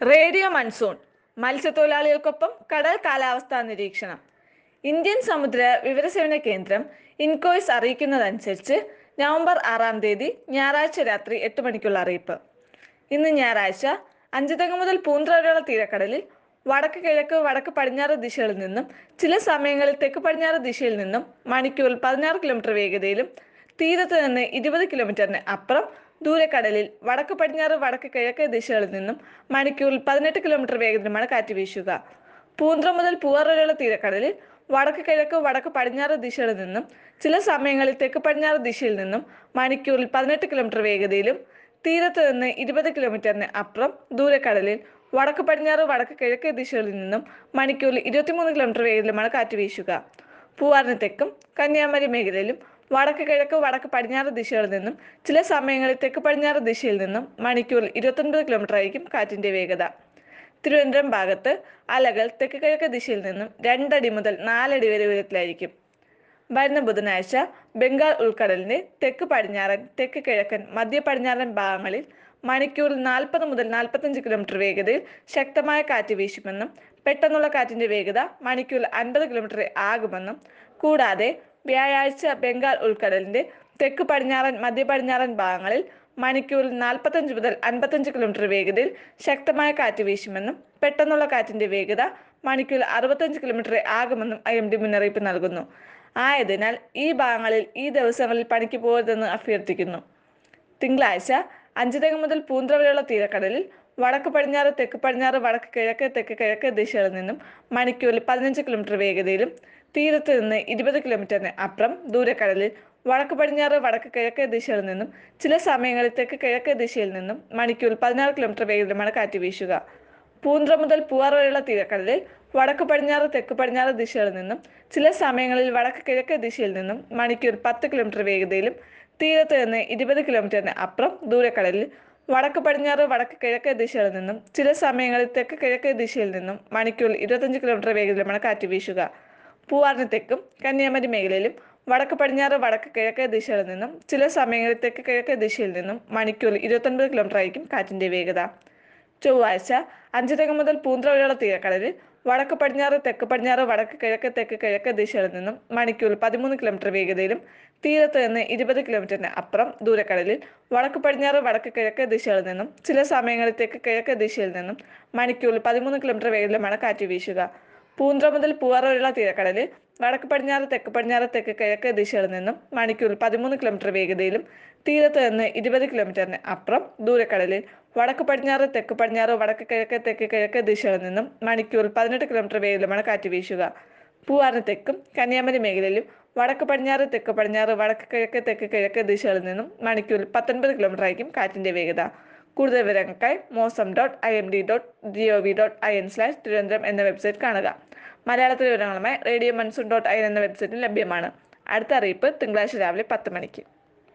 radio monsoon മത്സ്യത്തൊഴിലാളികൾക്കൊപ്പം കടൽ കാലാവസ്ഥാ നിരീക്ഷണം ഇന്ത്യൻ സമുദ്ര വിവരസേവന കേന്ദ്രം ഇൻകോയ്സ് അറിയിക്കുന്നതനുസരിച്ച് നവംബർ ആറാം തീയതി ഞായറാഴ്ച രാത്രി എട്ട് മണിക്കുള്ള അറിയിപ്പ് ഇന്ന് ഞായറാഴ്ച അഞ്ചുതെങ്ങ് മുതൽ പൂന്തറ വരെയുള്ള തീരക്കടലിൽ വടക്ക് കിഴക്ക് വടക്ക് പടിഞ്ഞാറ് ദിശകളിൽ നിന്നും ചില സമയങ്ങളിൽ തെക്ക് പടിഞ്ഞാറ് ദിശയിൽ നിന്നും മണിക്കൂറിൽ പതിനാറ് കിലോമീറ്റർ വേഗതയിലും തീരത്ത് നിന്ന് ഇരുപത് കിലോമീറ്ററിന് അപ്പുറം ദൂരക്കടലിൽ വടക്ക് പടിഞ്ഞാറ് വടക്ക് കിഴക്ക് ദിശകളിൽ നിന്നും മണിക്കൂറിൽ പതിനെട്ട് കിലോമീറ്റർ വേഗത്തിലുമാണ് കാറ്റ് വീശുക പൂന്ത്ര മുതൽ പൂവാർ വരെയുള്ള തീരക്കടലിൽ വടക്ക് കിഴക്ക് വടക്ക് പടിഞ്ഞാറ് ദിശകളിൽ നിന്നും ചില സമയങ്ങളിൽ തെക്ക് പടിഞ്ഞാറ് ദിശയിൽ നിന്നും മണിക്കൂറിൽ പതിനെട്ട് കിലോമീറ്റർ വേഗതയിലും തീരത്ത് നിന്ന് ഇരുപത് കിലോമീറ്ററിന് അപ്പുറം ദൂരക്കടലിൽ വടക്ക് പടിഞ്ഞാറ് വടക്ക് കിഴക്ക് ദിശകളിൽ നിന്നും മണിക്കൂറിൽ ഇരുപത്തിമൂന്ന് കിലോമീറ്റർ വേഗത്തിലുമാണ് കാറ്റ് വീശുക പൂവാറിന് തെക്കും കന്യാകുമാരി മേഖലയിലും വടക്ക് കിഴക്ക് വടക്ക് പടിഞ്ഞാറ് ദിശകളിൽ നിന്നും ചില സമയങ്ങളിൽ തെക്ക് പടിഞ്ഞാറ് ദിശയിൽ നിന്നും മണിക്കൂറിൽ ഇരുപത്തൊൻപത് കിലോമീറ്റർ ആയിരിക്കും കാറ്റിന്റെ വേഗത തിരുവനന്തപുരം ഭാഗത്ത് അലകൾ തെക്ക് കിഴക്ക് ദിശയിൽ നിന്നും രണ്ടടി മുതൽ നാലടി വരെ ഉയരത്തിലായിരിക്കും വരുന്ന ബുധനാഴ്ച ബംഗാൾ ഉൾക്കടലിന്റെ തെക്ക് പടിഞ്ഞാറൻ തെക്ക് കിഴക്കൻ മധ്യ പടിഞ്ഞാറൻ ഭാഗങ്ങളിൽ മണിക്കൂറിൽ നാൽപ്പത് മുതൽ നാൽപ്പത്തഞ്ച് കിലോമീറ്റർ വേഗതയിൽ ശക്തമായ കാറ്റ് വീശുമെന്നും പെട്ടെന്നുള്ള കാറ്റിന്റെ വേഗത മണിക്കൂറിൽ അൻപത് കിലോമീറ്റർ ആകുമെന്നും കൂടാതെ വ്യാഴാഴ്ച ബംഗാൾ ഉൾക്കടലിന്റെ തെക്ക് പടിഞ്ഞാറൻ മധ്യ പടിഞ്ഞാറൻ ഭാഗങ്ങളിൽ മണിക്കൂറിൽ നാൽപ്പത്തഞ്ച് മുതൽ അൻപത്തഞ്ച് കിലോമീറ്റർ വേഗതയിൽ ശക്തമായ കാറ്റ് വീശുമെന്നും പെട്ടെന്നുള്ള കാറ്റിന്റെ വേഗത മണിക്കൂറിൽ അറുപത്തഞ്ച് കിലോമീറ്റർ ആകുമെന്നും ഐ എം ഡി മുന്നറിയിപ്പ് നൽകുന്നു ആയതിനാൽ ഈ ഭാഗങ്ങളിൽ ഈ ദിവസങ്ങളിൽ പണിക്ക് പോകരുതെന്ന് അഭ്യർത്ഥിക്കുന്നു തിങ്കളാഴ്ച അഞ്ചുതെങ്ങ് മുതൽ പൂന്തറ വരെയുള്ള തീരക്കടലിൽ വടക്ക് പടിഞ്ഞാറ് തെക്ക് പടിഞ്ഞാറ് വടക്ക് കിഴക്ക് തെക്ക് കിഴക്ക് ദിശകളിൽ നിന്നും മണിക്കൂറിൽ പതിനഞ്ച് കിലോമീറ്റർ വേഗതയിലും തീരത്ത് നിന്ന് ഇരുപത് കിലോമീറ്ററിന് അപ്പുറം ദൂരക്കടലിൽ വടക്ക് പടിഞ്ഞാറ് വടക്ക് കിഴക്ക് ദിശകളിൽ നിന്നും ചില സമയങ്ങളിൽ തെക്ക് കിഴക്ക് ദിശയിൽ നിന്നും മണിക്കൂറിൽ പതിനാറ് കിലോമീറ്റർ വേഗത്തിലുമാണ് കാറ്റ് വീശുക പൂന്തറ മുതൽ പൂവാർ വരെയുള്ള തീരക്കടലിൽ വടക്ക് പടിഞ്ഞാറ് തെക്ക് പടിഞ്ഞാറ് ദിശകളിൽ നിന്നും ചില സമയങ്ങളിൽ വടക്ക് കിഴക്ക് ദിശയിൽ നിന്നും മണിക്കൂർ പത്ത് കിലോമീറ്റർ വേഗതയിലും തീരത്ത് നിന്ന് ഇരുപത് കിലോമീറ്ററിന് അപ്പുറം ദൂരക്കടലിൽ വടക്ക് പടിഞ്ഞാറ് വടക്ക് കിഴക്ക് ദിശകളിൽ നിന്നും ചില സമയങ്ങളിൽ തെക്ക് കിഴക്ക് ദിശയിൽ നിന്നും മണിക്കൂറിൽ ഇരുപത്തഞ്ച് കിലോമീറ്റർ വേഗത്തിലുമാണ് കാറ്റ് വീശുക പൂവാറിന് തെക്കും കന്യാകുമാരി മേഖലയിലും വടക്ക് പടിഞ്ഞാറ് വടക്ക് കിഴക്ക് ദിശകളിൽ നിന്നും ചില സമയങ്ങളിൽ തെക്ക് കിഴക്ക് ദിശയിൽ നിന്നും മണിക്കൂറിൽ ഇരുപത്തൊൻപത് കിലോമീറ്റർ ആയിരിക്കും കാറ്റിന്റെ വേഗത ചൊവ്വാഴ്ച അഞ്ചുതെങ്ങ് മുതൽ പൂന്തറ വരെയുള്ള തീരക്കടലിൽ വടക്ക് പടിഞ്ഞാറ് തെക്ക് പടിഞ്ഞാറ് വടക്ക് കിഴക്ക് തെക്ക് കിഴക്ക് ദിശകളിൽ നിന്നും മണിക്കൂറിൽ പതിമൂന്ന് കിലോമീറ്റർ വേഗതയിലും തീരത്ത് നിന്ന് ഇരുപത് കിലോമീറ്ററിന് അപ്പുറം ദൂരക്കടലിൽ വടക്ക് പടിഞ്ഞാറ് വടക്ക് കിഴക്ക് ദിശകളിൽ നിന്നും ചില സമയങ്ങളിൽ തെക്ക് കിഴക്ക് ദിശയിൽ നിന്നും മണിക്കൂറിൽ പതിമൂന്ന് കിലോമീറ്റർ വേഗത്തിലുമാണ് കാറ്റ് വീശുക പൂന്തറ മുതൽ പൂവാറ വരെയുള്ള തീരക്കടലിൽ വടക്ക് പടിഞ്ഞാറ് തെക്ക് പടിഞ്ഞാറ് തെക്ക് കിഴക്ക് ദിശകളിൽ നിന്നും മണിക്കൂറിൽ പതിമൂന്ന് കിലോമീറ്റർ വേഗതയിലും തീരത്ത് നിന്ന് ഇരുപത് കിലോമീറ്ററിന് അപ്പുറം ദൂരക്കടലിൽ വടക്ക് പടിഞ്ഞാറ് തെക്ക് പടിഞ്ഞാറ് വടക്ക് കിഴക്ക് തെക്ക് കിഴക്ക് ദിശകളിൽ നിന്നും മണിക്കൂറിൽ പതിനെട്ട് കിലോമീറ്റർ വേഗത്തിലുമാണ് കാറ്റ് വീശുക പൂവാറിന് തെക്കും കന്യാകുമാരി മേഖലയിലും വടക്ക് പടിഞ്ഞാറ് തെക്ക് പടിഞ്ഞാറ് വടക്ക് കിഴക്ക് തെക്ക് കിഴക്ക് ദിശകളിൽ നിന്നും മണിക്കൂറിൽ പത്തൊൻപത് കിലോമീറ്റർ ആയിരിക്കും കാറ്റിന്റെ വേഗത കൂടുതൽ വിവരങ്ങൾക്കായി Mausam dot I M D dot G O V dot I N slash Thiruvananthapuram എന്ന വെബ്സൈറ്റ് കാണുക മലയാളത്തിലെ വിവരങ്ങളുമായി radio monsoon dot I N എന്ന വെബ്സൈറ്റിൽ ലഭ്യമാണ് അടുത്ത അറിയിപ്പ് തിങ്കളാഴ്ച രാവിലെ പത്ത് മണിക്ക്